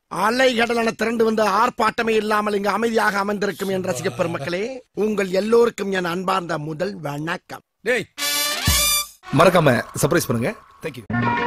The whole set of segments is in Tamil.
அலைகடலான திரண்டு வந்து ஆர்ப்பாட்டமே இல்லாமல் இங்கு அமைதியாக அமர்ந்திருக்கும் என் ரசிக பெருமக்களே உங்கள் எல்லோருக்கும் என் அன்பார்ந்த முதல் வணக்கம் டேய் மறக்காம சர்ப்ரைஸ் பண்ணுங்க தேங்க்யூ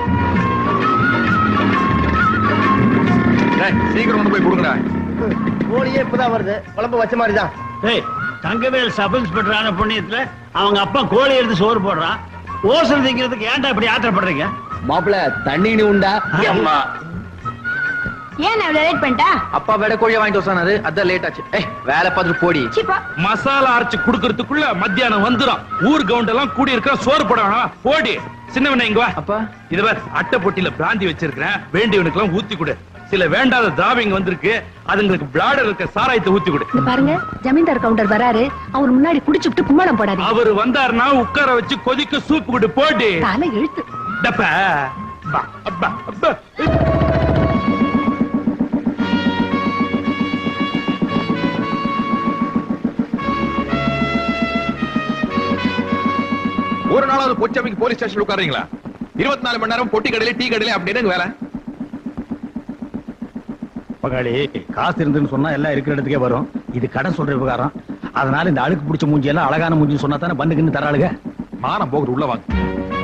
சீக்கிரம் கொண்டு போய் கொடுங்கடா கோழியே இப்பதான் வருது குழம்பு வச்ச மாதிரி தான் டேய் தங்கவேல் சப் இன்ஸ்பெக்டர் ஆன புண்ணியத்துல அவங்க அப்பா கோழி எடுத்து சோறு போடுறான் ஓசல் திங்கிறதுக்கு ஏன்டா இப்படி ஆத்திரப்படுறீங்க மாப்பிள தண்ணி நீ உண்டா அம்மா ஏன் நான் லேட் பண்ணிட்டா அப்பா விட கோழியை வாங்கிட்டு வசானது அதான் லேட் ஆச்சு ஏய் வேலை பார்த்துட்டு போடி சீப்பா மசாலா அரைச்சு குடுக்கறதுக்குள்ள மத்தியானம் வந்துரும் ஊர் கவுண்ட் எல்லாம் கூடி இருக்கிற சோறு போட வேணாம் போடி சின்னவன இங்க வா அப்பா. இது பார் அட்டை பொட்டியில பிராந்தி வச்சிருக்கிறேன் வேண்டியவனுக்கு எல்லாம் ஊத்தி கொடு சில வேண்டாத தாவிங்க வந்திருக்கு அதுங்களுக்கு பிளாடர் இருக்க சாராயத்தை ஊத்தி கொடு இந்த பாருங்க ஜமீன்தார் கவுண்டர் வராரு அவர் முன்னாடி குடிச்சுட்டு கும்மாளம் போடாதீங்க அவர் வந்தாருன்னா உட்கார வச்சு கொதிக்க சூப்பு கொடு போடி தலை இழுத்து டப்பா. பா, அப்பா, அப்பா. ஒரு நாளாவது பொச்சமைக்கு போலீஸ் ஸ்டேஷன் உட்காருங்களா இருபத்தி நாலு மணி நேரம் பொட்டி கடையில டீ கடையில அப்படின்னு வேலை பகாளி காசு இருந்துன்னு சொன்னா எல்லாம் இருக்கிற இடத்துக்கே வரும் இது கடன் சொல்ற விவகாரம் அதனால இந்த அழுக்கு பிடிச்ச மூஞ்சி எல்லாம் அழகான மூஞ்சி சொன்னா தானே பண்ணுக்குன்னு தராளுங்க மானம் போகுது உள்ள வாங்க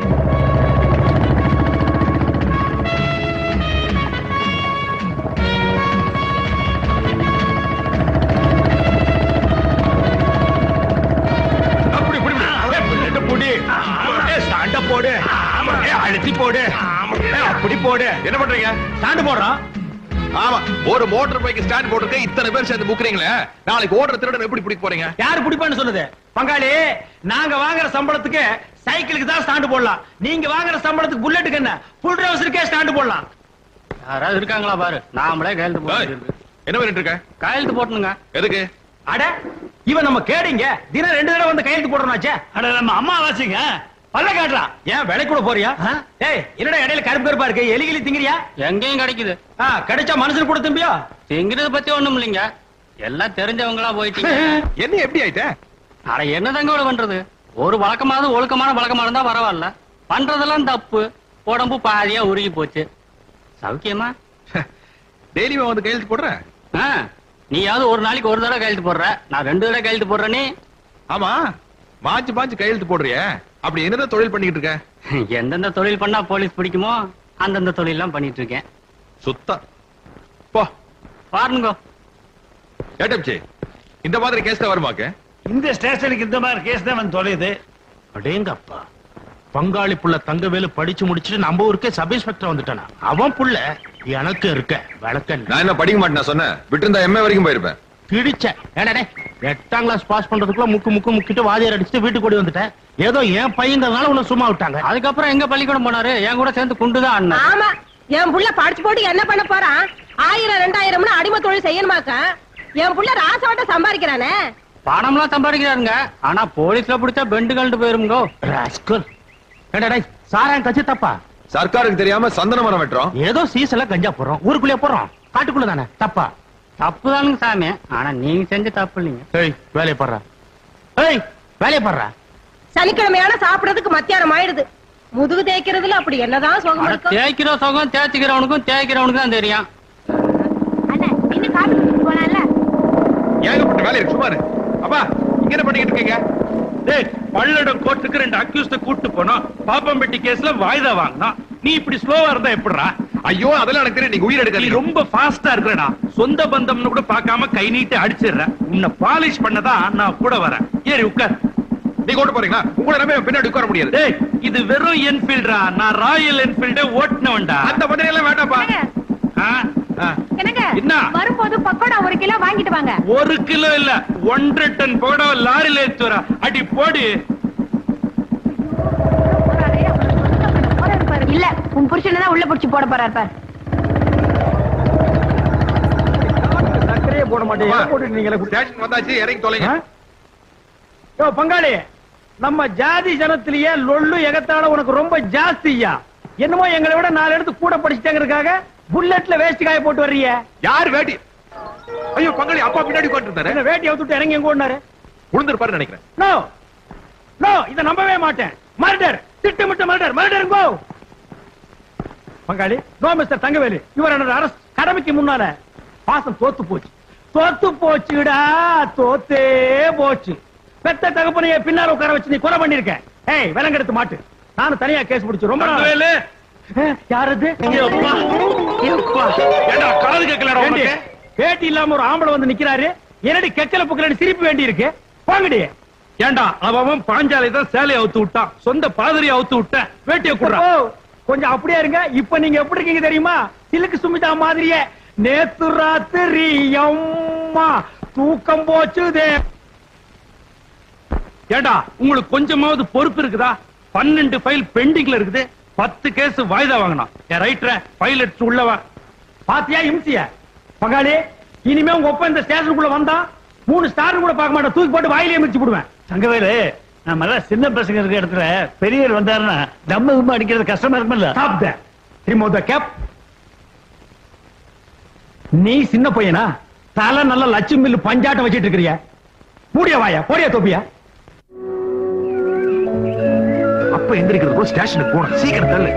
அப்படி, இப்படி, இப்படி. ஏய், பிள்ளைட்ட போடு. ஏய், ஸ்டாண்ட போடு. ஏய், அழுத்தி போடு. ஏய், அப்படி போடு. என்ன பண்றீங்க ஸ்டாண்டு போடுறான் ஆமா ஒரு மோட்டார் பைக் ஸ்டாண்ட் போட்டுருக்க இத்தனை பேர் சேர்ந்து முக்குறீங்களே நாளைக்கு ஓடுற திருடன் எப்படி பிடிக்க போறீங்க யாரு பிடிப்பான்னு சொல்லுது பங்காளி நாங்க வாங்குற சம்பளத்துக்கு சைக்கிளுக்கு தான் ஸ்டாண்டு போடலாம் நீங்க வாங்குற சம்பளத்துக்கு புல்லட்டுக்கு என்ன புல் ட்ரவுசருக்கே ஸ்டாண்டு போடலாம் யாராவது இருக்காங்களா பாரு நாமளே கையெழுத்து ஏய், போட்டு என்ன பண்ணிட்டு இருக்க கையெழுத்து போட்டணுங்க எதுக்கு அட இவன் நம்ம கேடிங்க தினம் ரெண்டு தடவை வந்து கையெழுத்து போடுறோம்னாச்சே அட நம்ம அம்மா வாசிங்க பல்ல காட்டலாம் ஏன் விலை கூட போறியா ஏய் என்னடா இடையில கருப்பு கருப்பா இருக்கு எலிகிலி திங்கிறியா எங்கேயும் கிடைக்குது ஆ, கிடைச்சா மனுஷன் கூட திம்பியா திங்கிறத பத்தி ஒண்ணும் இல்லைங்க எல்லாம் தெரிஞ்சவங்களா போயிட்டீங்க என்ன எப்படி ஆயிட்ட அட என்னதாங்க இவ்வளவு பண்றது ஒரு வழக்கமாவது ஒழுக்கமான வழக்கமா இருந்தா பரவாயில்ல பண்றதெல்லாம் தப்பு உடம்பு பாதியா உருகி போச்சு சௌக்கியமா டெய்லியும் வந்து கையெழுத்து போடுறேன் ஆ, நீயாவது ஒரு நாளைக்கு ஒரு தடவை கையெழுத்து போடுற நான் ரெண்டு தடவை கையெழுத்து போடுறேனே ஆமா மாஞ்சு மாஞ்சு கையெழுத்து போடுறிய அப்படி என்னதான் தொழில் பண்ணிட்டு இருக்க எந்தெந்த தொழில் பண்ணா போலீஸ் பிடிக்குமோ அந்தந்த தொழில் எல்லாம் பண்ணிட்டு இருக்கேன் சுத்தா போ பாருங்க ஏட்டம்ச்சி இந்த மாதிரி கேஸ் தான் வருமாக்கு இந்த ஸ்டேஷனுக்கு இந்த மாதிரி கேஸ் தான் வந்து தொலையுது அடேங்கப்பா பங்காளி புள்ள தங்கவேலு படிச்சு முடிச்சுட்டு நம்ம ஊருக்கே சப் இன்ஸ்பெக்டர் வந்துட்டானா அவன் புள்ள எனக்கு இருக்க விளக்கண்ண நான் என்ன படிக்க மாட்டேன் நான் சொன்னேன் விட்டு எம்ஏ வரைக்கும் போயிருப்பேன் கிழிச்ச ஏடா எட்டாம் கிளாஸ் பாஸ் பண்றதுக்குள்ள முக்கு முக்கு முக்கிட்டு வாதியார் அடிச்சுட்டு வீட்டுக்கு ஓடி வந்துட்டேன் ஏதோ என் பையங்கிறதுனால உன்னை சும்மா விட்டாங்க அதுக்கப்புறம் எங்க பள்ளிக்கூடம் போனாரு என் கூட சேர்ந்து குண்டுதான் அண்ணன் ஆமா என் புள்ள படிச்சு போட்டு என்ன பண்ண போறான் ஆயிரம் ரெண்டாயிரம்னு அடிமை தொழில் செய்யணுமாக்கா என் புள்ள ராசவாட்ட சம்பாதிக்கிறானே பணம்லாம் சம்பாதிக்கிறாருங்க ஆனா போலீஸ்ல பிடிச்சா பெண்டு கழண்டு போயிருங்கோ ராஸ்கல் ஏடா டேய் சாராயம் கட்சி தப்பா சர்க்காருக்கு தெரியாம சந்தன மரம் வெட்டுறோம் ஏதோ சீசல கஞ்சா போடுறோம் ஊருக்குள்ளே போறோம் காட்டுக்குள்ள தானே தப்பா தப்புதானுங்க சாமி ஆனா நீங்க செஞ்ச தப்பு இல்லைங்க ஏய் வேலையை பாடுறா ஏய் வேலையை பாடுறா சனிக்கிழமையான சாப்பிடறதுக்கு மத்தியானம் ஆயிடுது முதுகு தேய்க்கிறதுல அப்படி என்னதான் சுகம் ஆனா இருக்கும் தேய்க்கிற சுகம் தேய்ச்சிக்கிறவனுக்கும் தேய்க்கிறவனுக்கும் தான் தெரியும் அண்ணா இன்னும் காப்பி குடிச்சிட்டு போலாம்ல ஏகப்பட்ட வேலை இருக்கு சுமாரு அப்பா இங்க என்ன பண்ணிக்கிட்டு இருக்கீங்க டேய், பல்லடம் கோர்ட்டுக்கு ரெண்டு அக்யூஸ்ட கூட்டு போனோம் பாப்பம்பட்டி கேஸ்ல வாய்தா வாங்கினோம் நீ இப்படி ஸ்லோவா இருந்தா எப்படிடா ஐயோ அதெல்லாம் எனக்கு தெரியும் நீங்க உயிர் நீ எடுக்க ரொம்ப ஃபாஸ்டா இருக்கிறடா சொந்த பந்தம்னு கூட பார்க்காம கை நீட்டி அடிச்சிடுற உன்னை பாலிஷ் பண்ணதான் நான் கூட வரேன் ஏறி உட்கார் நீங்க ஓட்டு போறீங்களா உங்களை நம்பி பின்னாடி உட்கார முடியாது டேய் இது வெறும் என்ஃபீல்டா நான் ராயல் என்ஃபீல்டே ஓட்டுனவன்டா அந்த மாதிரி எல்லாம் வேண்டாம்ப்பா ஆ? ஆ. என்னங்க என்ன வரும்போது பக்கோடா ஒரு கிலோ வாங்கிட்டு வாங்க ஒரு கிலோ இல்ல ஒன்றரை டன் போட லாரில ஏத்து வர அடி போடு இல்ல உன் புருஷனை தான் உள்ள புடிச்சு போட போறாரு பாரு சர்க்கரையே போட மாட்டேன் போட்டு நீங்களே ஸ்டேஷன் வந்தாச்சு இறங்கி தொலைங்க யோ பங்காளி நம்ம ஜாதி ஜனத்திலேயே லொள்ளு எகத்தால உனக்கு ரொம்ப ஜாஸ்தியா என்னமோ எங்களை விட நாலு இடத்து கூட படிச்சுட்டாங்கிறதுக்காக புல்லட்ல வேஸ்ட் காய போட்டு வர்றீங்க யார் வேட்டி ஐயோ பங்காளி அப்பா பின்னாடி உட்கார்ந்து இருந்தாரு என்ன வேட்டி அவுத்துட்டு இறங்கி எங்க ஓடினாரு விழுந்திருப்பாரு நினைக்கிறேன் நோ நோ இத நம்பவே மாட்டேன் மர்டர் திட்டமிட்ட மர்டர் மர்டர் கோ பங்காளி no mister Thangavelu you're under arrest கடமைக்கு முன்னால பாசம் தோத்து போச்சு தோத்து போச்சுடா தோத்தே போச்சு பெத்த தகப்பனைய பின்னால உட்கார வச்சு நீ கொலை பண்ணிருக்க ஏய் விலங்கெடுத்து மாட்டு நானும் தனியா கேஸ் பிடிச்சு ரொம்ப நாள் தங்கவேலு ஏய், யாரது எப்பா எப்பா ஏண்டா காது கேட்கலடா ஏண்டி, உனக்கு பேட்டி இல்லாம ஒரு ஆம்பளை வந்து நிக்கிறாரு என்னடி கெக்கல புக்கலன்னு சிரிப்பு வேண்டி இருக்கு போங்கடி ஏண்டா அவன் அவன் பாஞ்சாலை தான் சேலையை அவுத்து விட்டான் சொந்த பாதிரியை அவுத்து விட்டேன் வேட்டியை குடுறான் ஓ, கொஞ்சம் அப்படியே இருங்க இப்ப நீங்க எப்படி இருக்கீங்க தெரியுமா சிலுக்கு சுமிதா மாதிரியே நேத்து ராத்திரி அம்மா தூக்கம் போச்சுதே ஏண்டா உங்களுக்கு கொஞ்சமாவது பொறுப்பு இருக்குதா பன்னெண்டு ஃபைல் பெண்டிங்ல இருக்குது பத்து கேஸ் வாய்தா வாங்கினான் என் ரைட்டர ஃபைல் எடுத்து உள்ளவா பாத்தியா இம்சிய பங்காளி இனிமே உங்க ஒப்ப இந்த ஸ்டேஷனுக்குள்ள வந்தா மூணு ஸ்டார் கூட பார்க்க மாட்டேன் தூக்கி போட்டு வாயிலே மிதிச்சு விடுவேன் தங்கவேலு நம்ம எல்லாம் சின்ன பசங்க இருக்கிற இடத்துல பெரியவர் வந்தாருன்னா தம்ம தும்ம அடிக்கிறது கஷ்டமா இருக்கும்ல Stop that. Remove the cap. நீ சின்ன பையனா தலை நல்ல லட்சுமி மில்லு பஞ்சாட்டம் வச்சிட்டு இருக்கிறிய மூடிய வாயா போடியா தொப்பியா அப்ப எந்திரிக்கிறதுக்கு ஸ்டேஷனுக்கு போன சீக்கிரம் தள்ளு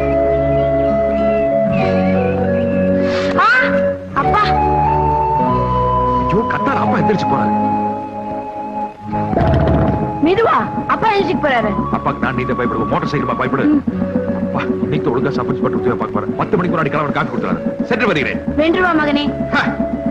அப்பா ஐயோ கத்தால அப்பா எந்திரிச்சு போறாரு மெதுவா அப்பா எழுச்சிக்கு போறாரு அப்பாக்கு நான் நீங்க பயப்படுவோம் மோட்டார் சைக்கிள் பயப்படு அப்பா இன்னைக்கு ஒழுங்கா சப்போஸ் பட்டு உத்தியோகம் பார்க்க போறேன் பத்து மணிக்கு முன்னாடி கிளம்பி காப்பி கொடுத்துறாரு சென்று வருகிறேன் வென்று வா மகனே ஹ.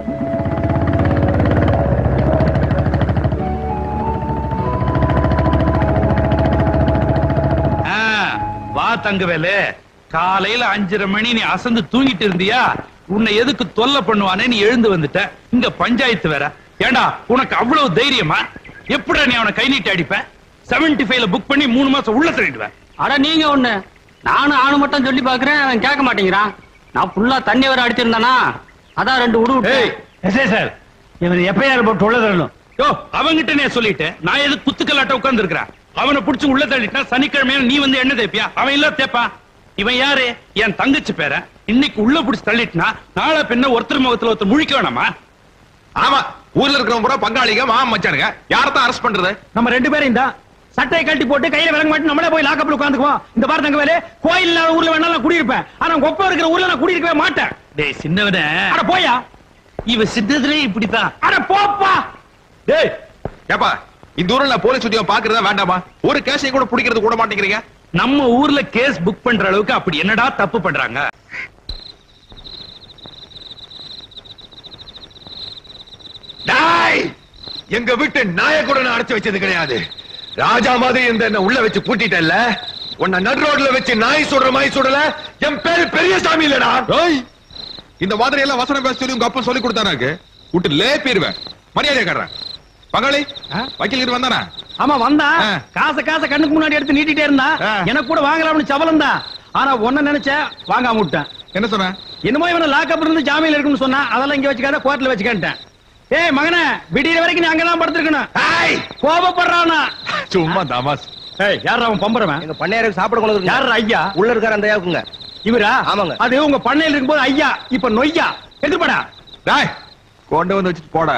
ஆ, வா தங்கவேலு காலையில அஞ்சரை மணி நீ அசந்து தூங்கிட்டு இருந்தியா உன்னை எதுக்கு தொல்லை பண்ணுவானே நீ எழுந்து வந்துட்ட இங்க பஞ்சாயத்து வேற ஏண்டா உனக்கு அவ்வளவு தைரியமா எப்படிடா நீ அவனை கை நீட்டி அடிப்ப 75 ஃபைவ்ல புக் பண்ணி மூணு மாசம் உள்ள தள்ளிடுவேன் அட நீங்க ஒண்ணு நானும் ஆணு மட்டும் சொல்லி பாக்குறேன் அவன் கேட்க மாட்டேங்கிறான் நான் ஃபுல்லா தண்ணி வர அடிச்சிருந்தானா அதான் ரெண்டு உடு விட்டேன். ஏய் எஸ்ஐ சார் இவர் எப்பயார் போட்டு உள்ள தரணும் யோ அவங்கிட்ட நான் சொல்லிட்டேன் நான் எதுக்கு குத்துக்கலாட்ட உட்கார்ந்து இருக்கிறேன் அவனை புடிச்சு உள்ள தள்ளிட்டா சனிக்கிழமையில நீ வந்து என்ன தேப்பியா அவன் இல்ல தேப்பா இவன் யாரு என் தங்கச்சி பேர இன்னைக்கு உள்ள புடிச்சு தள்ளிட்டுனா நாளை பின்ன ஒருத்தர் முகத்துல ஒருத்தர் முழிக்க வேணாமா ஆமா ஊர்ல இருக்கிறவங்க பூரா பங்காளிங்க மாமா மச்சானுங்க யாரத்தான் அரெஸ்ட் பண்றது நம்ம ரெண்டு பேரும் தான் சட்டையை கழட்டி போட்டு கையில விளங்க மாட்டி நம்மளே போய் லாக்கப்ல உட்காந்துக்குவோம் இந்த பாரு தங்க வேலை கோயில் இல்லாத ஊர்ல வேணாலும் நான் குடியிருப்பேன் ஆனா உங்க ஒப்பம் இருக்கிற ஊர்ல நான் குடியிருக்கவே மாட்டேன் டேய் சின்னவனே அட போயா இவ சின்னதுலே இப்படித்தான் அட போப்பா டேய் ஏப்பா இந்த ஊர்ல நான் போலீஸ் உத்தியோகம் பாக்குறதா வேண்டாமா ஒரு கேஸையும் கூட பிடிக்கிறது கூட மாட்டேங்கிறீங்க நம்ம ஊர்ல கேஸ் புக் பண்ற அளவுக்கு அப்படி என்னடா தப்பு பண்றாங்க டாய் எங்க வீட்டு நாய கூட நான் அடைச்சு வச்சது கிடையாது ராஜா மாதிரி இந்த என்ன உள்ள வச்சு பூட்டிட்டல்ல உன்னை நடு ரோட்ல வச்சு நாய் சுடுற மாதிரி சுடல என் பேரு பெரியசாமி இல்லடா இந்த மாதிரி எல்லாம் வசனம் பேச சொல்லி உங்க அப்பா சொல்லி கொடுத்தானாக்கு விட்டு லே போயிருவேன் மரியாதை காட்டுறேன் பங்காளி வக்கீல் கிட்ட வந்தானா ஆமா வந்தான் ஆ. காச காச கண்ணுக்கு முன்னாடி எடுத்து நீட்டிட்டே இருந்தான் ஆ. எனக்கு கூட வாங்கலாம்னு சபலம் தான் ஆனா ஒன்ன நினைச்சேன் வாங்காம விட்டேன் என்ன சொன்ன என்னமோ இவனை லாக்கப் இருந்து ஜாமீன்ல இருக்குன்னு சொன்னா அதெல்லாம் இங்க வச்சுக்காத கோர்ட்ல வச்சுக்கிட்டேன் ஏய் மகனே விடியற வரைக்கும் நீ அங்கதான் படுத்திருக்கணும் ஏய், கோபப்படுறானா சும்மா தமாஸ் ஏய் யார் அவன் பம்பரவன் எங்க பண்ணையாருக்கு சாப்பிட கொண்டு யார் ஐயா உள்ள இருக்கார அந்த ஐயாவுக்குங்க இவரா ஆமாங்க. அது உங்க பண்ணையில இருக்கும்போது ஐயா இப்ப நொய்யா எதிர்படா டாய் கொண்டு வந்து வச்சுட்டு போட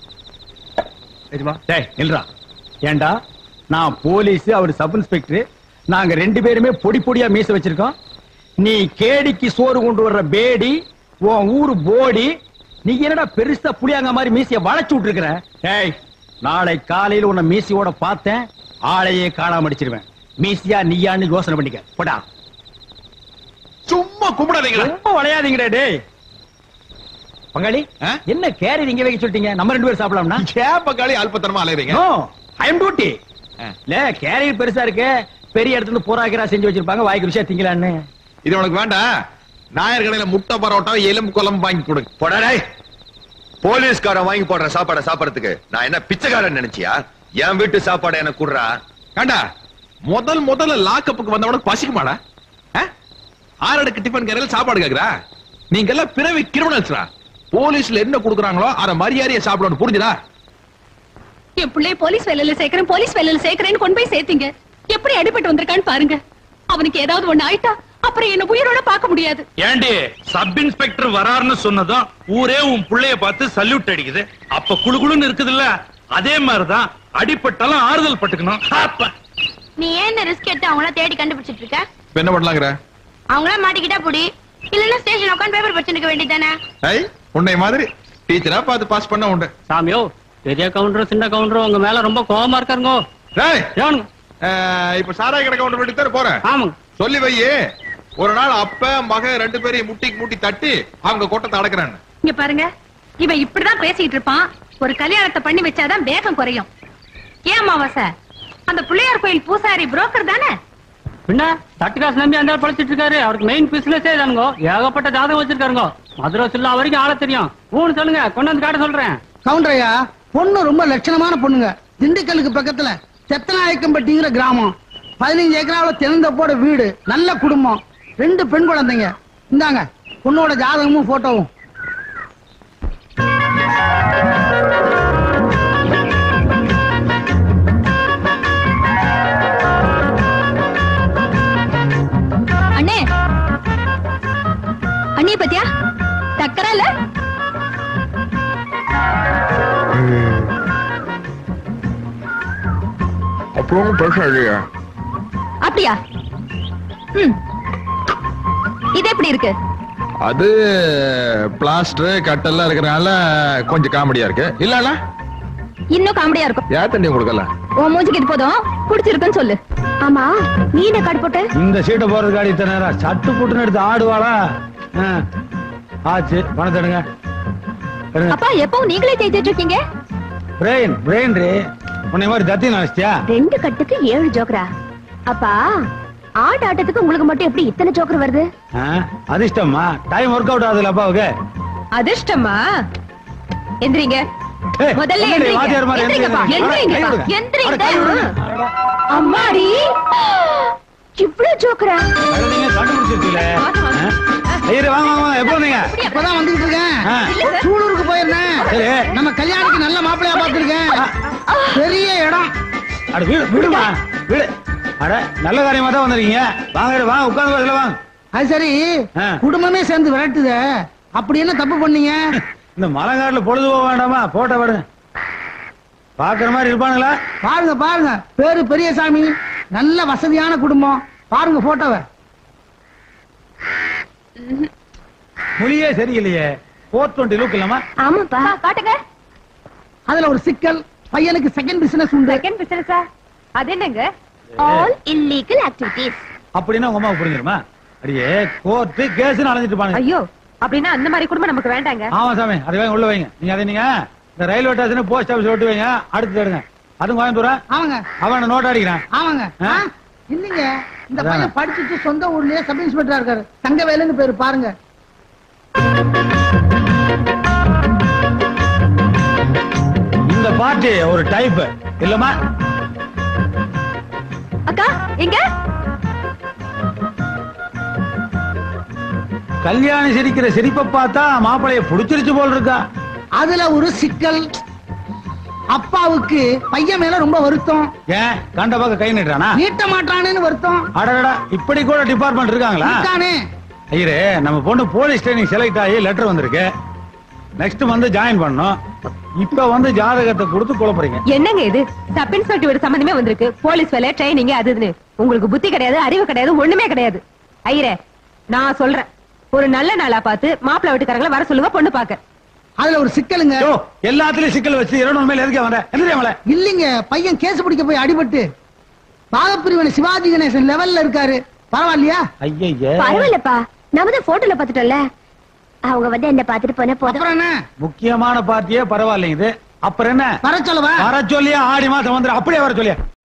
எஜமா டேய் நில்றா ஏண்டா நான் போலீஸ் அவர் சப் இன்ஸ்பெக்டர் நாங்க ரெண்டு பேருமே பொடி பொடியா மீச வச்சிருக்கோம் நீ கேடிக்கு சோறு கொண்டு வர்ற பேடி உன் ஊரு போடி நீ என்னடா பெருசா புளியாங்க மாதிரி மீசைய வளைச்சு விட்டுருக்கிற டேய் நாளை காலையில உன்னை மீசையோட பார்த்தேன் ஆளையே காணாம அடிச்சிருவேன் மீசியா நீயான்னு யோசனை பண்ணிக்க போடா சும்மா கும்பிடாதீங்களா ரொம்ப வளையாதீங்கடா டேய் பங்காளி ஆ? என்ன கேரி நீங்க வைக்க சொல்லிட்டீங்க நம்ம ரெண்டு பேரும் சாப்பிடலாம்னா ஏன் பங்காளி அல்பத்தனமா அலையறீங்க நோ ஐ அம் டியூட்டி ஆ. இல்ல கேரியர் பெருசா இருக்கு பெரிய இடத்துல இருந்து போராக்கிறா செஞ்சு வச்சிருப்பாங்க வாய்க்கு ருசியா திங்கலான்னு இது உனக்கு வேண்டாம் நாயர் கடையில முட்டை பரோட்டா எலும்பு குழம்பு வாங்கி கொடுங்க போடாடே போலீஸ்காரன் வாங்கி போடுற சாப்பாடை சாப்பிடறதுக்கு நான் என்ன பிச்சைக்காரன் நினைச்சியா என் வீட்டு சாப்பாடை எனக்கு குடுறா ஏண்டா முதல் முதல்ல லாக்கப்புக்கு வந்தவனுக்கு பசிக்குமாடா ஆ? ஆறடுக்கு டிஃபன் கடையில் சாப்பாடு கேக்குறா நீங்க எல்லாம் பிறவி கிரிமினல்ஸ்ரா போலீஸ்ல என்ன கொடுக்குறாங்களோ அதை மரியாதையை சாப்பிடணும் புரிஞ்சுதா என் பிள்ளைய போலீஸ் வேலையில சேர்க்கிறேன் போலீஸ் வேலையில சேர்க்கிறேன்னு கொண்டு போய் சேர்த்தீங்க எப்படி அடிபட்டு வந்திருக்கான்னு பாருங்க அவனுக்கு ஏதாவது ஒண்ணு ஆயிட்டா அப்புறம் என்ன உயிரோட பார்க்க முடியாது ஏண்டி சப் இன்ஸ்பெக்டர் வராருன்னு சொன்னதும் ஊரே உன் புள்ளைய பார்த்து சல்யூட் அடிக்குது அப்ப குளுகுளுன்னு இருக்குதுல்ல அதே மாதிரிதான் அடிப்பட்டாலும் ஆறுதல் பட்டுக்கணும் அப்ப. நீ ஏன் ரிஸ்க் எடுத்து அவங்கள தேடி கண்டுபிடிச்சிட்டு இருக்க இப்ப என்ன பண்ணலாங்கிற அவங்கள மாட்டிக்கிட்டா புடி இல்லன்னா ஸ்டேஷன் உட்காந்து பேப்பர் படிச்சுக்க வேண்டியதானே ஐ உன்னை மாதிரி டீச்சரா பார்த்து பாஸ் பண்ண உண்டு சாமியோ பெரிய கவுண்டரும் சின்ன கவுண்டரும் உங்க மேல ரொம்ப கோவமா இருக்காருங்கோ டேய் ஏனுங்க அஹ், இப்ப சாராய கடை கவுண்டர் வீட்டுக்கு தானே போறேன் ஆமாங்க சொல்லி வையே ஒரு நாள் அப்ப மக ரெண்டு பேரையும் முட்டிக்கு முட்டி தட்டி அவங்க கொட்டத்தை அடக்குறான்னு இங்க பாருங்க இவன் இப்படிதான் பேசிட்டு இருப்பான் ஒரு கல்யாணத்தை பண்ணி வச்சாதான் வேகம் குறையும் ஏன் அமாவாசை அந்த பிள்ளையார் கோயில் பூசாரி புரோக்கர் தானே பின்ன தட்டு காசு நம்பி அந்த ஆள் படிச்சிட்டு இருக்காரு அவருக்கு மெயின் பிசினஸே தானுங்கோ ஏகப்பட்ட ஜாதகம் வச்சிருக்காருங்கோ மதுரை சில்லா வரைக்கும் ஆள தெரியும் ஊன்னு சொல்லுங்க கொண்டு வந்து காட்ட சொல்றேன் கவுண்டரையா பொண்ணு ரொம்ப லட்சணமான பொண்ணுங்க திண்டுக்கலுக்கு பக்கத்துல செத்தநாயக்கம்பட்டிங்கிற கிராமம் பதினஞ்சு ஏக்கராவில் திறந்தப்போட வீடு நல்ல குடும்பம் ரெண்டு பெண் குழந்தைங்க இந்தாங்க பொண்ணோட ஜாதகமும் போட்டோவும் அண்ணே அண்ணிய பத்தியா தக்கரா இல்ல அப்புறம் பேசாதியா அப்படியா ம் இது எப்படி இருக்கு அது பிளாஸ்டர் கட்டெல்லாம் இருக்கிறனால கொஞ்சம் காமெடியா இருக்கு இல்ல இன்னும் காமெடியா இருக்கும் ஏன் தண்ணி கொடுக்கல உன் மூஞ்சிக்கு இது போதும் பிடிச்சிருக்குன்னு சொல்லு ஆமா நீ என்ன கார்டு போட்ட இந்த சீட்டை போறது காடி இத்தனை நேரம் சட்டு புட்டுன்னு எடுத்து ஆடுவாளா ஆ. ஆச்சு பணத்தை எடுங்க எடுங்க அப்பா எப்பவும் நீங்களே தேய்ச்சிட்டு இருக்கீங்க பிரெயின் பிரெயின் ரே உன்னை மாதிரி தத்தி நினைச்சியா ரெண்டு கட்டுக்கு ஏழு ஜோக்கரா அப்பா ஆட்ட ஆட்டத்துக்கு உங்களுக்கு மட்டும் எப்படி இத்தனை ஜோக்கர் வருது அதிர்ஷ்டமா டைம் ஒர்க் அவுட் ஆகுதுல அப்பாவுக்கு அதிர்ஷ்டமா எந்திரிங்க ஏய், முதல்ல என்னடி, எந்திரிங்க. வாத்தியார் மாதிரி எந்திரிங்கப்பா, எந்திரிங்க. எந்திரிங்கப்பா, அட, கை விடுங்க. அட, கை எந்திரிங்க. விடுங்க. அம்மாடி இவ்ளோ ஜோக்கரா அட, நீங்க கண்டுபிடிச்சிருக்கீங்களே ஆ? ஐயரே வாங்க வாங்க வாங்க எப்போ வந்தீங்க இப்பதான் வந்துகிட்டு இருக்கேன் ஆ. சூலூருக்கு போயிருந்தேன் சரி. நம்ம கல்யாணத்துக்கு நல்ல மாப்பிள்ளையா பார்த்திருக்கேன் பெரிய இடம் அட வீடு வீடுமா வீடு அட நல்ல காரியமா தான் வந்திருக்கீங்க வாங்க இரு, வாங்க உட்கார்ந்து வரல வாங்க அது சரி ஆ. குடும்பமே சேர்ந்து விரட்டுதே அப்படி என்ன தப்பு பண்ணீங்க இந்த மலைக்காட்டுல பொழுது போக வேண்டாமா போட்ட விடுங்க பாக்குற மாதிரி இருப்பானுங்களா பாருங்க பாருங்க பேரு பெரியசாமி நல்ல வசதியான குடும்பம் பாருங்க போட்டோவை மொழியே சரியில்லையே போர் டுவெண்ட்டி லுக் இல்லாமா ஆமாப்பா காட்டுங்க அதுல ஒரு சிக்கல் பையனுக்கு செகண்ட் பிசினஸ் உண்டு செகண்ட் பிசினஸா அது என்னங்க ஆல் இல்லீகல் ஆக்டிவிட்டீஸ் அப்படின்னா உங்க அம்மாவுக்கு புரிஞ்சிருமா அடியே கோர்ட்டு கேஸ் அலைஞ்சிட்டு பாருங்க ஐயோ அப்படின்னா அந்த மாதிரி குடும்பம் நமக்கு வேண்டாங்க ஆமா சாமி அதை வாங்கி உள்ள வைங்க நீங்க அதை நீங்க இந்த ரயில்வே ஸ்டேஷன் போஸ்ட் ஆபீஸ் விட்டு வைங்க அடுத்து எடுங்க அதுவும் கோயம்புத்தூரா ஆமாங்க அவன் நோட் அடிக்கிறான் ஆமாங்க ஆ? ஆ? இல்லைங்க இந்த அதானே. பையன் படிச்சுட்டு சொந்த ஊர்லயே சப் இன்ஸ்பெக்டரா இருக்காரு தங்கவேலுன்னு பேரு பாருங்க இந்த பார்ட்டி ஒரு டைப் இல்லமா அக்கா எங்க கல்யாணி சிரிக்கிற சிரிப்பை பார்த்தா மாப்பிளைய புடிச்சிருச்சு போல் இருக்கா அதுல ஒரு சிக்கல் அப்பாவுக்கு பையன் மேல ரொம்ப வருத்தம் ஏன் கண்ட பக்கம் கை நீட்டுறானா நீட்ட மாட்டானேன்னு வருத்தம் அடடா இப்படி கூட டிபார்ட்மெண்ட் இருக்காங்களா இருக்கானே ஐயரே நம்ம பொண்ணு போலீஸ் ட்ரைனிங் செலக்ட் ஆகி லெட்டர் வந்திருக்கு நெக்ஸ்ட் வந்து ஜாயின் பண்ணோம் இப்ப வந்து ஜாதகத்தை கொடுத்து குழப்பறீங்க என்னங்க இது சப் இன்ஸ்பெக்டர் வீடு சம்பந்தமே வந்திருக்கு போலீஸ் வேலை ட்ரைனிங் அது இதுன்னு உங்களுக்கு புத்தி கிடையாது அறிவு கிடையாது ஒண்ணுமே கிடையாது ஐயரே நான் சொல்றேன் ஒரு நல்ல நாளா பார்த்து மாப்பிள்ளை வீட்டுக்காரங்களை வர சொல்லுங்க பொண்ணு பாக்க அதுல ஒரு சிக்கலுங்க யோ, எல்லாத்துலயும் சிக்கல் வச்சு இருநூறு மேல எதுக்கே வந்த எந்திரியா மலை இல்லைங்க பையன் கேஸ் பிடிக்க போய் அடிபட்டு பாகப்பிரிவினை சிவாஜி கணேசன் லெவல்ல இருக்காரு பரவாயில்லையா ஐயய்ய பரவாயில்லப்பா நம்ம தான் போட்டோல பாத்துட்டோம்ல அவங்க வந்து என்ன பாத்துட்டு போன போதும் அப்புறம் என்ன முக்கியமான பார்ட்டியே பரவாயில்லைங்க இது அப்புறம் என்ன வர சொல்லவா வர சொல்லியா ஆடி மாசம் வந்துரு அப்படியே வர சொல்லியா